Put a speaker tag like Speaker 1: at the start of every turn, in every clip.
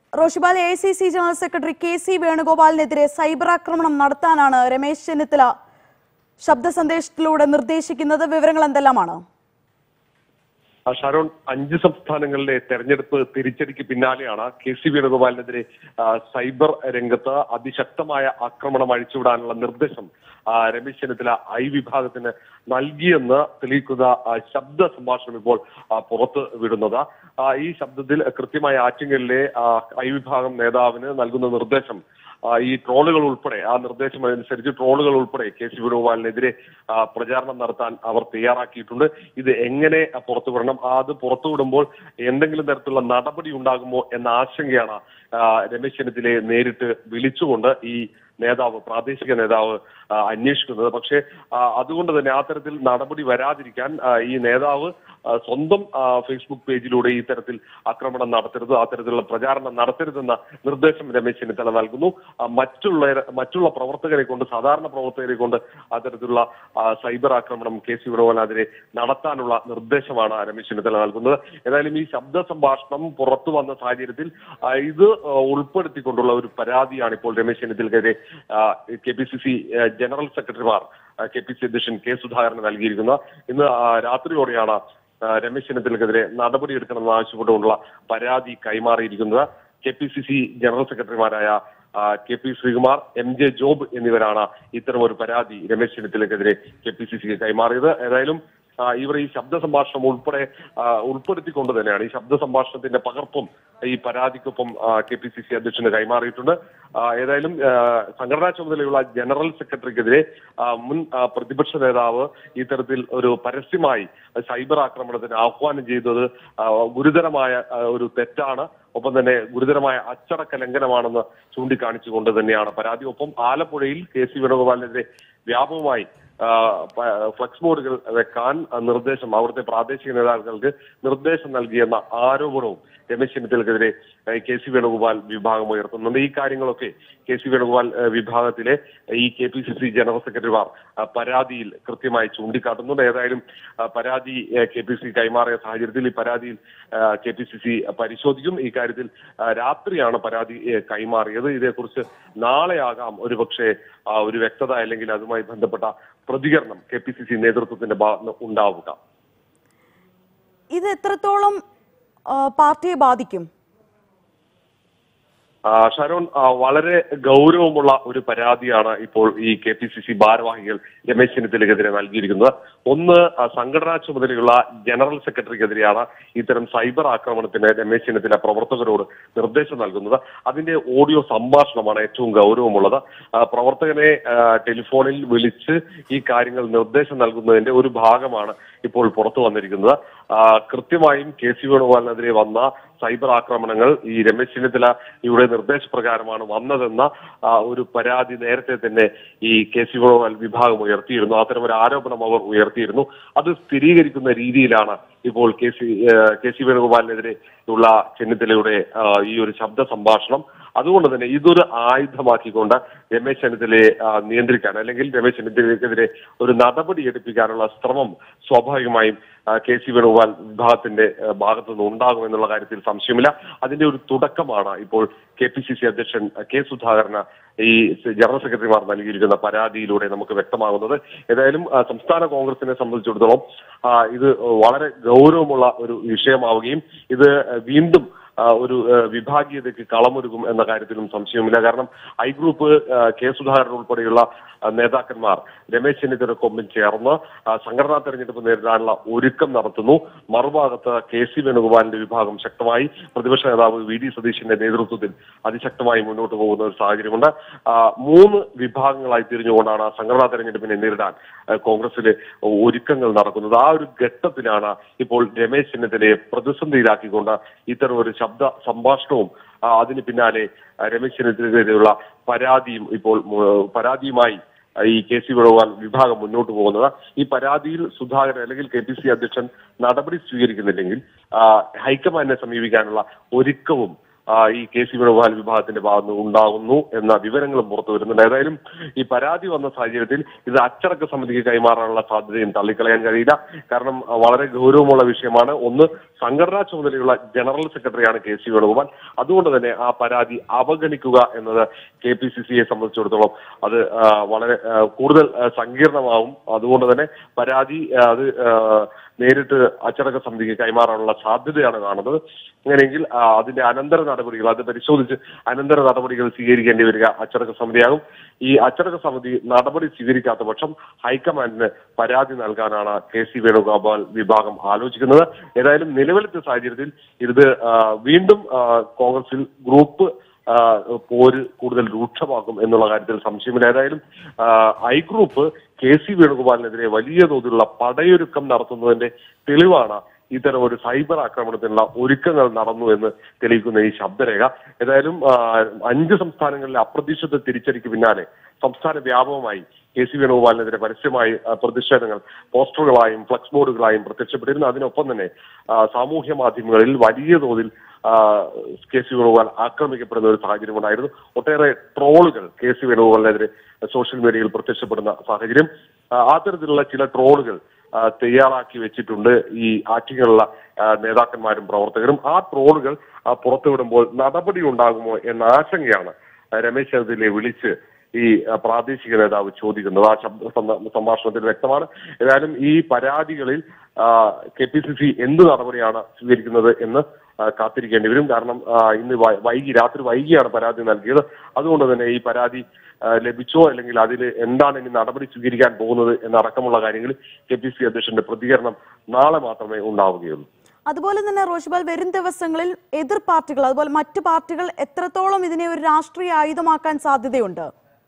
Speaker 1: റോഷിബാൽ A C C general secretary K C വേണുഗോപാലിനെതിരെ cyber ആക്രമണം നടത്താനാണ് രമേശ് ചെന്നിത്തല ശബ്ദ സന്ദേശത്തിലൂടെ നിർദ്ദേശിക്കുന്നത് വിവരങ്ങൾ എന്തെല്ലാമാണ്
Speaker 2: ആ, ഷാരോൺ അഞ്ച് സംസ്ഥാനങ്ങളിലെ തെരഞ്ഞെടുപ്പ് തിരിച്ചടിക്ക് പിന്നാലെയാണ് കെ സി വേണുഗോപാലിനെതിരെ ആ, സൈബർ രംഗത്ത് അതിശക്തമായ ആക്രമണം അഴിച്ചുവിടാനുള്ള നിർദ്ദേശം ആ, രമേശ് ചെന്നിത്തല ഐ വിഭാഗത്തിന് നൽകിയെന്ന് തെളിയിക്കുന്ന ആ, ശബ്ദ സംഭാഷണം ഇപ്പോൾ ആ, പുറത്ത് വിടുന്നത് ആ, ഈ ശബ്ദത്തിൽ കൃത്യമായ ആറ്റിങ്ങലിലെ ആ, ഐ വിഭാഗം നേതാവിന് നൽകുന്ന നിർദ്ദേശം ആ, ഈ ട്രോളുകൾ ഉൾപ്പെടെ ആ നിർദ്ദേശം അനുസരിച്ച് ട്രോളുകൾ ഉൾപ്പെടെ കെ സി വേണുഗോപാലിനെതിരെ ആ, പ്രചാരണം നടത്താൻ അവർ തയ്യാറാക്കിയിട്ടുണ്ട് ഇത് എങ്ങനെ പുറത്തു വിടണം ആ, അത് പുറത്തു വിടുമ്പോൾ എന്തെങ്കിലും തരത്തിലുള്ള നടപടി ഉണ്ടാകുമോ എന്ന ആശങ്കയാണ് ആ, രമേശ് ചെന്നിത്തലയെ നേരിട്ട് വിളിച്ചുകൊണ്ട് ഈ നേതാവ് പ്രാദേശിക നേതാവ് ആ, അന്വേഷിക്കുന്നത് പക്ഷേ ആ, അതുകൊണ്ട് തന്നെ ആ തരത്തിൽ നടപടി വരാതിരിക്കാൻ ആ, ഈ നേതാവ് ആ, സ്വന്തം ആ, ഫേസ്ബുക്ക് പേജിലൂടെ ഈ തരത്തിൽ ആക്രമണം നടത്തരുത് ആ തരത്തിലുള്ള പ്രചാരണം നടത്തരുതെന്ന നിർദ്ദേശം രമേശ് ചെന്നിത്തല നൽകുന്നു ആ, മറ്റുള്ള മറ്റുള്ള പ്രവർത്തകരെ കൊണ്ട് സാധാരണ പ്രവർത്തകരെ കൊണ്ട് അത്തരത്തിലുള്ള ആ, സൈബർ ആക്രമണം കെ സി വേണുഗോപാലിനെതിരെ നടത്താനുള്ള നിർദ്ദേശമാണ് രമേശ് ചെന്നിത്തല നൽകുന്നത് ഏതായാലും ഈ ശബ്ദ സംഭാഷണം പുറത്തു വന്ന സാഹചര്യത്തിൽ ആ, ഇത് ആ, ഉൾപ്പെടുത്തിക്കൊണ്ടുള്ള ഒരു പരാതിയാണ് ഇപ്പോൾ രമേശ് ചെന്നിത്തലക്കെതിരെ K P C C general സെക്രട്ടറിമാർ കെ പി സി അധ്യക്ഷൻ കെ സുധാകരന് നൽകിയിരിക്കുന്നത് ഇന്ന് ആ, രാത്രിയോടെയാണ് ആ, രമേശ് ചെന്നിത്തലക്കെതിരെ നടപടിയെടുക്കണമെന്ന് ആവശ്യപ്പെട്ടുകൊണ്ടുള്ള പരാതി കൈമാറിയിരിക്കുന്നത് K P C C general സെക്രട്ടറിമാരായ ആ, K P Sreekumar M J Job എന്നിവരാണ് ഇത്തരം ഒരു പരാതി രമേശ് ചെന്നിത്തലക്കെതിരെ കെ പി സി സിക്ക് കൈമാറിയത് ഏതായാലും ആ, ഇവർ ഈ ശബ്ദ സംഭാഷണം ഉൾപ്പെടെ ആ, ഉൾപ്പെടുത്തിക്കൊണ്ട് തന്നെയാണ് ഈ ശബ്ദ സംഭാഷണത്തിന്റെ പകർപ്പും ഈ പരാതിക്കൊപ്പം കെ പി സി സി അധ്യക്ഷന് കൈമാറിയിട്ടുണ്ട് ആ, ഏതായാലും ആ, സംഘടനാ ചുമതലയുള്ള ജനറൽ സെക്രട്ടറിക്കെതിരെ ആ, മുൻ ആ, പ്രതിപക്ഷ നേതാവ് ഇത്തരത്തിൽ ഒരു പരസ്യമായി സൈബർ ആക്രമണത്തിന് ആഹ്വാനം ചെയ്തത് ആ, ഗുരുതരമായ ആ, ഒരു തെറ്റാണ് ഒപ്പം തന്നെ ഗുരുതരമായ അച്ചടക്ക ലംഘനമാണെന്ന് ചൂണ്ടിക്കാണിച്ചുകൊണ്ട് തന്നെയാണ് പരാതി ഒപ്പം ആലപ്പുഴയിൽ കെ സി വേണുഗോപാലിനെതിരെ വ്യാപകമായി ആ, പ- ഫ്ലക്സ് ബോർഡുകൾ വെക്കാൻ നിർദ്ദേശം അവിടുത്തെ പ്രാദേശിക നേതാക്കൾക്ക് നിർദ്ദേശം നൽകിയെന്ന ആരോപണവും രമേശ് ചെന്നിത്തലക്കെതിരെ ഏ, കെ സി വേണുഗോപാൽ വിഭാഗം ഉയർത്തുന്നുണ്ട് ഈ കാര്യങ്ങളൊക്കെ കെ സി വേണുഗോപാൽ ഏ, വിഭാഗത്തിലെ ഈ K P C C general സെക്രട്ടറിമാർ ആ, പരാതിയിൽ കൃത്യമായി ചൂണ്ടിക്കാട്ടുന്നുണ്ട് ഏതായാലും ആ, പരാതി കെ പി സി കൈമാറിയ സാഹചര്യത്തിൽ ഈ പരാതിയിൽ കെ പി സി സി പരിശോധിക്കും ഈ കാര്യത്തിൽ ആ, രാത്രിയാണ് പരാതി ഏ, കൈമാറിയത് ഇതേക്കുറിച്ച് നാളെയാകാം ഒരുപക്ഷെ ആ, ഒരു വ്യക്തത അല്ലെങ്കിൽ അതുമായി ബന്ധപ്പെട്ട പ്രതികരണം കെ പി സി സി നേതൃത്വത്തിന്റെ ഭാഗത്ത് ഉണ്ടാവുക
Speaker 1: ഇത് എത്രത്തോളം ആ, പാർട്ടിയെ ബാധിക്കും
Speaker 2: ആ, ഷാരോൺ ആ, വളരെ ഗൗരവമുള്ള ഒരു പരാതിയാണ് ഇപ്പോൾ ഈ കെ പി സി സി ഭാരവാഹികൾ രമേശ് ചെന്നിത്തലയ്ക്കെതിരെ നൽകിയിരിക്കുന്നത് ഒന്ന് ആ, സംഘടനാ ചുമതലയുള്ള ജനറൽ സെക്രട്ടറിക്കെതിരെയാണ് ഇത്തരം സൈബർ ആക്രമണത്തിന് രമേശ് ചെന്നിത്തല പ്രവർത്തകരോട് നിർദ്ദേശം നൽകുന്നത് അതിന്റെ ഓഡിയോ സംഭാഷണമാണ് ഏറ്റവും ഗൗരവമുള്ളത് ആ, പ്രവർത്തകനെ ആ, ടെലിഫോണിൽ വിളിച്ച് ഈ കാര്യങ്ങൾ നിർദ്ദേശം നൽകുന്നതിന്റെ ഒരു ഭാഗമാണ് ഇപ്പോൾ പുറത്തു വന്നിരിക്കുന്നത് ആ, കൃത്യമായും കെ സി വേണുഗോപാലിനെതിരെ വന്ന സൈബർ ആക്രമണങ്ങൾ ഈ രമേശ് ചെന്നിത്തല ഇവിടെ നിർദ്ദേശപ്രകാരമാണ് വന്നതെന്ന ആ, ഒരു പരാതി നേരത്തെ തന്നെ ഈ കെ സി വേണുഗോപാൽ വിഭാഗം ഉയർത്തിയിരുന്നു അത്തരം ഒരു ആരോപണം അവർ ഉയർത്തിയിരുന്നു അത് സ്ഥിരീകരിക്കുന്ന രീതിയിലാണ് ഇപ്പോൾ കെ സി ഏഹ്, കെ സി വേണുഗോപാലിനെതിരെ ഉള്ള ചെന്നിത്തലയുടെ ആ, ഈ ഒരു ശബ്ദ സംഭാഷണം അതുകൊണ്ട് തന്നെ ഇതൊരു ആയുധമാക്കിക്കൊണ്ട് രമേശ് ചെന്നിത്തലയെ ആ, നിയന്ത്രിക്കാൻ അല്ലെങ്കിൽ രമേശ് ചെന്നിത്തലയ്ക്കെതിരെ ഒരു നടപടി എടുപ്പിക്കാനുള്ള ശ്രമം സ്വാഭാവികമായും ആ, കെ സി വേണുഗോപാൽ വിഭാഗത്തിന്റെ ആ, ഭാഗത്തു നിന്ന് ഉണ്ടാകുമെന്നുള്ള കാര്യത്തിൽ സംശയമില്ല അതിന്റെ ഒരു തുടക്കമാണ് ഇപ്പോൾ കെ പി സി സി അധ്യക്ഷൻ ആ, കെ സുധാകരന് ഈ ജനറൽ സെക്രട്ടറിമാർ നൽകിയിരിക്കുന്ന പരാതിയിലൂടെ നമുക്ക് വ്യക്തമാകുന്നത് ഏതായാലും ആ, സംസ്ഥാന കോൺഗ്രസിനെ സംബന്ധിച്ചിടത്തോളം ആ, ഇത് വളരെ ഗൗരവമുള്ള ഒരു വിഷയമാവുകയും ഇത് വീണ്ടും ആ, ഒരു ആ, വിഭാഗീയതയ്ക്ക് കളമൊരുക്കും എന്ന കാര്യത്തിലും സംശയമില്ല കാരണം ഐ ഗ്രൂപ്പ് ആ, കെ സുധാകരൻ ഉൾപ്പെടെയുള്ള ആ, നേതാക്കന്മാർ രമേശ് ചെന്നിത്തലക്കൊപ്പം ചേർന്ന് ആ, സംഘടനാ തെരഞ്ഞെടുപ്പ് നേരിടാനുള്ള ഒരുക്കം നടത്തുന്നു മറുഭാഗത്ത് കെ സി വേണുഗോപാലിന്റെ വിഭാഗം ശക്തമായി പ്രതിപക്ഷ നേതാവ് വി ഡി സതീശന്റെ നേതൃത്വത്തിൽ അതിശക്തമായി മുന്നോട്ട് പോകുന്ന ഒരു സാഹചര്യമുണ്ട് ആ, മൂന്ന് വിഭാഗങ്ങളായി തിരിഞ്ഞുകൊണ്ടാണ് ആ സംഘടനാ തെരഞ്ഞെടുപ്പിനെ നേരിടാൻ ആ, കോൺഗ്രസിലെ ഒരുക്കങ്ങൾ നടക്കുന്നത് ആ ഒരു ഘട്ടത്തിലാണ് ഇപ്പോൾ രമേശ് ചെന്നിത്തലയെ പ്രതിസന്ധിയിലാക്കിക്കൊണ്ട് ഇത്തരം ഒരു ശബ്ദ സംഭാഷണവും ആ, അതിന് പിന്നാലെ ആ, രമേശ് ചെന്നിത്തലയ്ക്കെതിരെയുള്ള പരാതിയും ഇപ്പോൾ മു- പരാതിയുമായി ആ, ഈ കെ സി വേണുഗോപാൽ വിഭാഗം മുന്നോട്ട് പോകുന്നത് ഈ പരാതിയിൽ സുധാകരൻ അല്ലെങ്കിൽ കെ പി സി അധ്യക്ഷൻ നടപടി സ്വീകരിക്കുന്നില്ലെങ്കിൽ ആ, ഹൈക്കമാൻഡിനെ സമീപിക്കാനുള്ള ഒരുക്കവും ആ, ഈ കെ സി വേണുഗോപാൽ വിഭാഗത്തിന്റെ ഭാഗത്ത് നിന്ന് ഉണ്ടാകുന്നു എന്ന വിവരങ്ങളും പുറത്തു വരുന്നുണ്ട് ഏതായാലും ഈ പരാതി വന്ന സാഹചര്യത്തിൽ ഇത് അച്ചടക്ക സമിതിക്ക് കൈമാറാനുള്ള സാധ്യതയും തള്ളിക്കളയാൻ കഴിയില്ല കാരണം ആ, വളരെ ഗൗരവമുള്ള വിഷയമാണ് ഒന്ന് സംഘടനാ ചുമതലയുള്ള ജനറൽ സെക്രട്ടറിയാണ് കെ സി വേണുഗോപാൽ അതുകൊണ്ട് തന്നെ ആ പരാതി അവഗണിക്കുക എന്നത് കെ പി സി സിയെ സംബന്ധിച്ചിടത്തോളം അത് ആ, വളരെ ആ, കൂടുതൽ ആ, സങ്കീർണമാവും അതുകൊണ്ട് തന്നെ പരാതി ആ, അത് ആ, നേരിട്ട് അച്ചടക്ക സമിതിക്ക് കൈമാറാനുള്ള സാധ്യതയാണ് കാണുന്നത് അങ്ങനെയെങ്കിൽ ആ, അതിന്റെ അനന്തര നടപടികൾ അത് പരിശോധിച്ച് അനന്തര നടപടികൾ സ്വീകരിക്കേണ്ടി വരിക അച്ചടക്ക സമിതിയാകും ഈ അച്ചടക്ക സമിതി നടപടി സ്വീകരിക്കാത്ത പക്ഷം ഹൈക്കമാൻഡിന് പരാതി നൽകാനാണ് കെ സി വേണുഗോപാൽ വിഭാഗം ആലോചിക്കുന്നത് ഏതായാലും നിലവിലത്തെ സാഹചര്യത്തിൽ ഇത് ആ, വീണ്ടും ആ, കോൺഗ്രസിൽ ഗ്രൂപ്പ് ആ, പോര് കൂടുതൽ രൂക്ഷമാക്കും എന്നുള്ള കാര്യത്തിൽ സംശയമില്ല ഏതായാലും ആ, ഐ ഗ്രൂപ്പ് കെ സി വേണുഗോപാലിനെതിരെ വലിയ തോതിലുള്ള പടയൊരുക്കം നടത്തുന്നതിന്റെ തെളിവാണ് ഇത്തരം ഒരു സൈബർ ആക്രമണത്തിനുള്ള ഒരുക്കങ്ങൾ നടന്നു എന്ന് തെളിയിക്കുന്ന ഈ ശബ്ദരേഖ ഏതായാലും ആ, അഞ്ച് സംസ്ഥാനങ്ങളിലെ അപ്രതീക്ഷിത തിരിച്ചടിക്ക് പിന്നാലെ സംസ്ഥാന വ്യാപകമായി കെ സി വേണുഗോപാലിനെതിരെ പരസ്യമായി ആ, പ്രതിഷേധങ്ങൾ പോസ്റ്ററുകളായും ഫ്ലക്സ് ബോർഡുകളായും പ്രത്യക്ഷപ്പെട്ടിരുന്നു അതിനൊപ്പം തന്നെ ആ, സാമൂഹ്യ മാധ്യമങ്ങളിൽ വലിയ തോതിൽ ആ, കെ സി വേണുഗോപാൽ ആക്രമിക്കപ്പെടുന്ന ഒരു സാഹചര്യം ഉണ്ടായിരുന്നു ഒട്ടേറെ ട്രോളുകൾ കെ സി വേണുഗോപാലിനെതിരെ സോഷ്യൽ മീഡിയയിൽ പ്രത്യക്ഷപ്പെടുന്ന സാഹചര്യം ആ, അത്തരത്തിലുള്ള ചില ട്രോളുകൾ ആ, തയ്യാറാക്കി വെച്ചിട്ടുണ്ട് ഈ ആറ്റിങ്ങലുള്ള ആ, നേതാക്കന്മാരും പ്രവർത്തകരും ആ ട്രോളുകൾ ആ, പുറത്തുവിടുമ്പോൾ നടപടി ഉണ്ടാകുമോ എന്ന ആശങ്കയാണ് ആ, രമേശ് ചെന്നിത്തലയെ വിളിച്ച് ഈ ആ, പ്രാദേശിക നേതാവ് ചോദിക്കുന്നത് ആ ശബ്ദ സംഭാ- സംഭാഷണത്തിൽ വ്യക്തമാണ് ഏതായാലും ഈ പരാതികളിൽ കെ പി സി സി എന്ത് നടപടിയാണ് സ്വീകരിക്കുന്നത് എന്ന് ആ, കാത്തിരിക്കേണ്ടി വരും കാരണം ആ, ഇന്ന് വൈ- വൈകി രാത്രി വൈകിയാണ് പരാതി നൽകിയത് അതുകൊണ്ട് തന്നെ ഈ പരാതി ആ, ലഭിച്ചോ അല്ലെങ്കിൽ അതിൽ എന്താണ് ഇനി നടപടി സ്വീകരിക്കാൻ പോകുന്നത് എന്നടക്കമുള്ള കാര്യങ്ങളിൽ കെ പി സി അധ്യക്ഷന്റെ പ്രതികരണം നാളെ മാത്രമേ ഉണ്ടാവുകയുള്ളൂ
Speaker 1: അതുപോലെ തന്നെ റോഷിബാൽ വരും ദിവസങ്ങളിൽ എതിർ പാർട്ടികൾ അതുപോലെ മറ്റു പാർട്ടികൾ എത്രത്തോളം ഇതിനെ ഒരു രാഷ്ട്രീയ ആയുധമാക്കാൻ സാധ്യതയുണ്ട്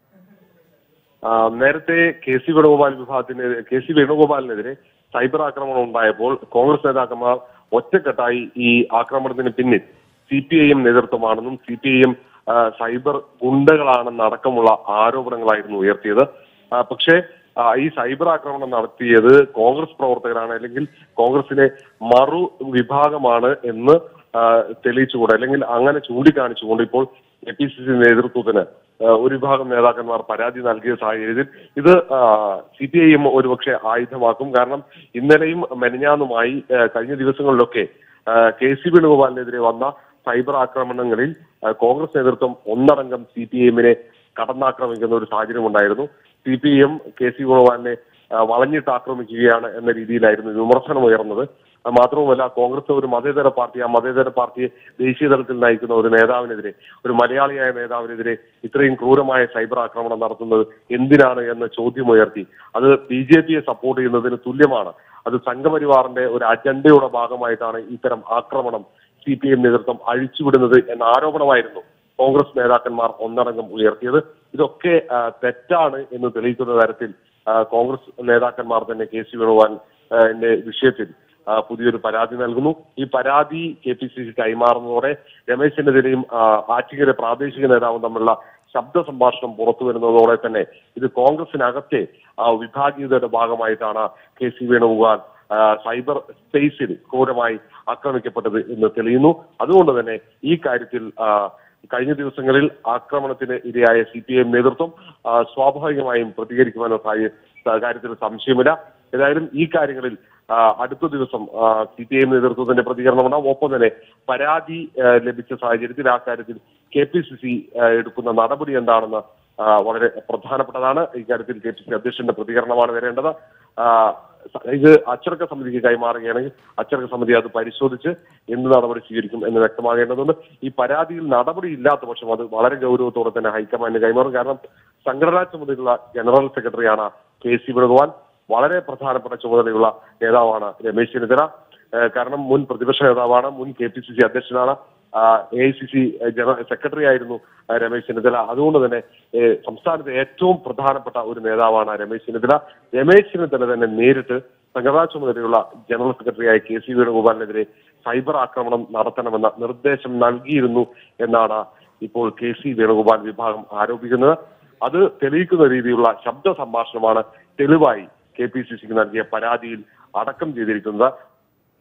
Speaker 2: ആ, നേരത്തെ കെ സി വേണുഗോപാൽ വിഭാഗത്തിന് കെ സി വേണുഗോപാലിനെതിരെ സൈബർ ആക്രമണം ഉണ്ടായപ്പോൾ കോൺഗ്രസ് നേതാക്കന്മാർ ഒറ്റക്കെട്ടായി ഈ ആക്രമണത്തിന് പിന്നിൽ സി പി ഐ എം നേതൃത്വമാണെന്നും C P I M cyber ഗുണ്ടകളാണെന്ന് അടക്കമുള്ള ആരോപണങ്ങളായിരുന്നു ഉയർത്തിയത് ആ, പക്ഷേ ആ, ഈ സൈബർ ആക്രമണം നടത്തിയത് കോൺഗ്രസ് പ്രവർത്തകരാണ് അല്ലെങ്കിൽ കോൺഗ്രസിലെ മറു വിഭാഗമാണ് എന്ന് ആ, തെളിയിച്ചുകൊണ്ട് അല്ലെങ്കിൽ അങ്ങനെ ചൂണ്ടിക്കാണിച്ചുകൊണ്ട് ഇപ്പോൾ എ പി സി സി നേതൃത്വത്തിന് ആ, ഒരു വിഭാഗം നേതാക്കന്മാർ പരാതി നൽകിയ സാഹചര്യത്തിൽ ഇത് സി പി ഐ എം ഒരുപക്ഷെ ആയുധമാക്കും കാരണം ഇന്നലെയും മെനഞ്ഞാന്നുമായി ആ, കഴിഞ്ഞ ദിവസങ്ങളിലൊക്കെ കെ സി വേണുഗോപാലിനെതിരെ വന്ന സൈബർ ആക്രമണങ്ങളിൽ ആ, കോൺഗ്രസ് നേതൃത്വം ഒന്നടങ്കം സി പി എമ്മിനെ കടന്നാക്രമിക്കുന്ന ഒരു സാഹചര്യം ഉണ്ടായിരുന്നു C P M K C വേണുഗോപാലിനെ ആ, വളഞ്ഞിട്ട് ആക്രമിക്കുകയാണ് എന്ന രീതിയിലായിരുന്നു വിമർശനം ഉയർന്നത് അത് മാത്രവുമല്ല കോൺഗ്രസ് ഒരു മതേതര പാർട്ടി ആ മതേതര പാർട്ടിയെ ദേശീയ തലത്തിൽ നയിക്കുന്ന ഒരു നേതാവിനെതിരെ ഒരു മലയാളിയായ നേതാവിനെതിരെ ഇത്രയും ക്രൂരമായ സൈബർ ആക്രമണം നടത്തുന്നത് എന്തിനാണ് എന്ന ചോദ്യമുയർത്തി അത് ബി ജെ പിയെ സപ്പോർട്ട് ചെയ്യുന്നതിന് തുല്യമാണ് അത് സംഘപരിവാറിന്റെ ഒരു അജണ്ടയുടെ ഭാഗമായിട്ടാണ് ഇത്തരം ആക്രമണം സി പി എം നേതൃത്വം അഴിച്ചുവിടുന്നത് എന്ന ആരോപണമായിരുന്നു കോൺഗ്രസ് നേതാക്കന്മാർ ഒന്നടങ്കം ഉയർത്തിയത് ഇതൊക്കെ ആ, തെറ്റാണ് എന്ന് തെളിയിക്കുന്ന തരത്തിൽ ആ, കോൺഗ്രസ് നേതാക്കന്മാർ തന്നെ കെ സി വേണുഗോപാലിന്റെ വിഷയത്തിൽ ആ, പുതിയൊരു പരാതി നൽകുന്നു ഈ പരാതി കെ പി സി സി കൈമാറുന്നതോടെ രമേശ് ചെന്നിത്തലയും ആ, ആറ്റിങ്ങലെ പ്രാദേശിക നേതാവും തമ്മിലുള്ള ശബ്ദ സംഭാഷണം പുറത്തു വരുന്നതോടെ തന്നെ ഇത് കോൺഗ്രസിനകത്തെ ആ, വിഭാഗീയതയുടെ ഭാഗമായിട്ടാണ് കെ സി വേണുഗോപാൽ ആ, സൈബർ സ്പേസിൽ ക്രൂരമായി ആക്രമിക്കപ്പെട്ടത് എന്ന് തെളിയുന്നു അതുകൊണ്ട് തന്നെ ഈ കാര്യത്തിൽ ആ, കഴിഞ്ഞ ദിവസങ്ങളിൽ ആക്രമണത്തിന് ഇരയായ സി പി എം നേതൃത്വം ആ, സ്വാഭാവികമായും പ്രതികരിക്കുമെന്ന സാഹ- കാര്യത്തിൽ സംശയമില്ല ഏതായാലും ഈ കാര്യങ്ങളിൽ ആ, അടുത്ത ദിവസം സി പി ഐ എം നേതൃത്വത്തിന്റെ പ്രതികരണമുണ്ടാവും ഒപ്പം തന്നെ പരാതി ആ, ലഭിച്ച സാഹചര്യത്തിൽ ആ കാര്യത്തിൽ കെ പി സി സി എടുക്കുന്ന നടപടി എന്താണെന്ന് ആ, വളരെ പ്രധാനപ്പെട്ടതാണ് ഇക്കാര്യത്തിൽ കെ പി സി അധ്യക്ഷന്റെ പ്രതികരണമാണ് വരേണ്ടത് ആ, ഇത് അച്ചടക്ക സമിതിക്ക് കൈമാറുകയാണെങ്കിൽ അച്ചടക്ക സമിതി അത് പരിശോധിച്ച് എന്ത് നടപടി സ്വീകരിക്കും എന്ന് വ്യക്തമാകേണ്ടതുണ്ട് ഈ പരാതിയിൽ നടപടി ഇല്ലാത്ത പക്ഷം അത് വളരെ ഗൗരവത്തോടെ തന്നെ ഹൈക്കമാൻഡിന് കൈമാറും കാരണം സംഘടനാ ചുമതലയുള്ള ജനറൽ സെക്രട്ടറിയാണ് കെ സി വേണുഗോപാൽ വളരെ പ്രധാനപ്പെട്ട ചുമതലയുള്ള നേതാവാണ് രമേശ് ചെന്നിത്തല ഏഹ് കാരണം മുൻ പ്രതിപക്ഷ നേതാവാണ് മുൻ കെ പി സി സി അധ്യക്ഷനാണ് A I C C general secretary ആയിരുന്നു ആ, രമേശ് ചെന്നിത്തല അതുകൊണ്ട് തന്നെ ഏഹ് സംസ്ഥാനത്തെ ഏറ്റവും പ്രധാനപ്പെട്ട ഒരു നേതാവാണ് രമേശ് ചെന്നിത്തല രമേശ് ചെന്നിത്തല തന്നെ നേരിട്ട് സംഘടനാ ചുമതലയുള്ള ജനറൽ സെക്രട്ടറിയായ കെ സി വേണുഗോപാലിനെതിരെ സൈബർ ആക്രമണം നടത്തണമെന്ന നിർദ്ദേശം നൽകിയിരുന്നു എന്നാണ് ഇപ്പോൾ കെ സി വേണുഗോപാൽ വിഭാഗം ആരോപിക്കുന്നത് അത് തെളിയിക്കുന്ന രീതിയിലുള്ള ശബ്ദ സംഭാഷണമാണ് തെളിവായി കെ പി സി സിക്ക് നൽകിയ പരാതിയിൽ അടക്കം ചെയ്തിരിക്കുന്നത്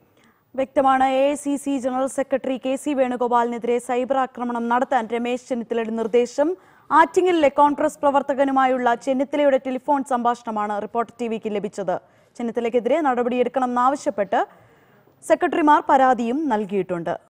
Speaker 1: വ്യക്തമാണ് A C C general secretary K C വേണുഗോപാലിനെതിരെ സൈബർ ആക്രമണം നടത്താൻ രമേശ് ചെന്നിത്തലയുടെ നിർദ്ദേശം ആറ്റിങ്ങലിലെ കോൺഗ്രസ് പ്രവർത്തകനുമായുള്ള ചെന്നിത്തലയുടെ ടെലിഫോൺ സംഭാഷണമാണ് റിപ്പോർട്ടർ ടിവിക്ക് ലഭിച്ചത് ചെന്നിത്തലയ്ക്കെതിരെ നടപടിയെടുക്കണമെന്നാവശ്യപ്പെട്ട് സെക്രട്ടറിമാർ പരാതിയും നൽകിയിട്ടുണ്ട്